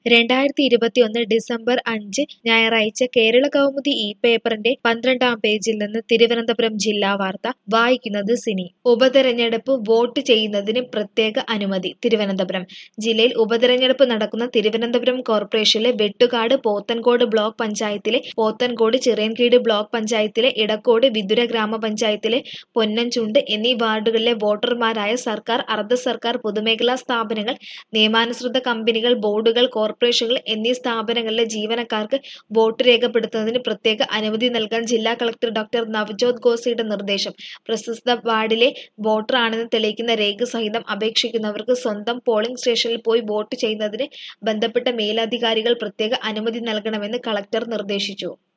രണ്ടായിരത്തി ഇരുപത്തിയൊന്ന് ഡിസംബർ അഞ്ച് ഞായറാഴ്ച കേരള കൗമുദി ഈ പേപ്പറിന്റെ പന്ത്രണ്ടാം പേജിൽ നിന്ന് തിരുവനന്തപുരം ജില്ലാ വാർത്ത വായിക്കുന്നത് സിനി ഉപതെരഞ്ഞെടുപ്പ് വോട്ട് ചെയ്യുന്നതിന് പ്രത്യേക അനുമതി തിരുവനന്തപുരം ജില്ലയിൽ ഉപതെരഞ്ഞെടുപ്പ് നടക്കുന്ന തിരുവനന്തപുരം കോർപ്പറേഷനിലെ വെട്ടുകാട് പോത്തൻകോട് ബ്ലോക്ക് പഞ്ചായത്തിലെ പോത്തൻകോട് ചിറയൻകീട് ബ്ലോക്ക് പഞ്ചായത്തിലെ ഇടക്കോട് വിതുര ഗ്രാമപഞ്ചായത്തിലെ പൊന്നൻചുണ്ട് എന്നീ വാർഡുകളിലെ വോട്ടർമാരായ സർക്കാർ അർദ്ധ സർക്കാർ പൊതുമേഖലാ സ്ഥാപനങ്ങൾ നിയമാനുസൃത കമ്പനികൾ ബോർഡുകൾ കോർപ്പറേഷനുകൾ എന്നീ സ്ഥാപനങ്ങളിലെ ജീവനക്കാർക്ക് വോട്ട് രേഖപ്പെടുത്തുന്നതിന് പ്രത്യേക അനുമതി നൽകാൻ ജില്ലാ കളക്ടർ ഡോക്ടർ നവ്ജോത് ഖോസയുടെ നിർദ്ദേശം പ്രസ്തുത വാർഡിലെ വോട്ടർ ആണെന്ന് തെളിയിക്കുന്ന രേഖ സഹിതം അപേക്ഷിക്കുന്നവർക്ക് സ്വന്തം പോളിംഗ് സ്റ്റേഷനിൽ പോയി വോട്ട് ചെയ്യുന്നതിന് ബന്ധപ്പെട്ട മേലധികാരികൾ പ്രത്യേക അനുമതി നൽകണമെന്ന് കളക്ടർ നിർദ്ദേശിച്ചു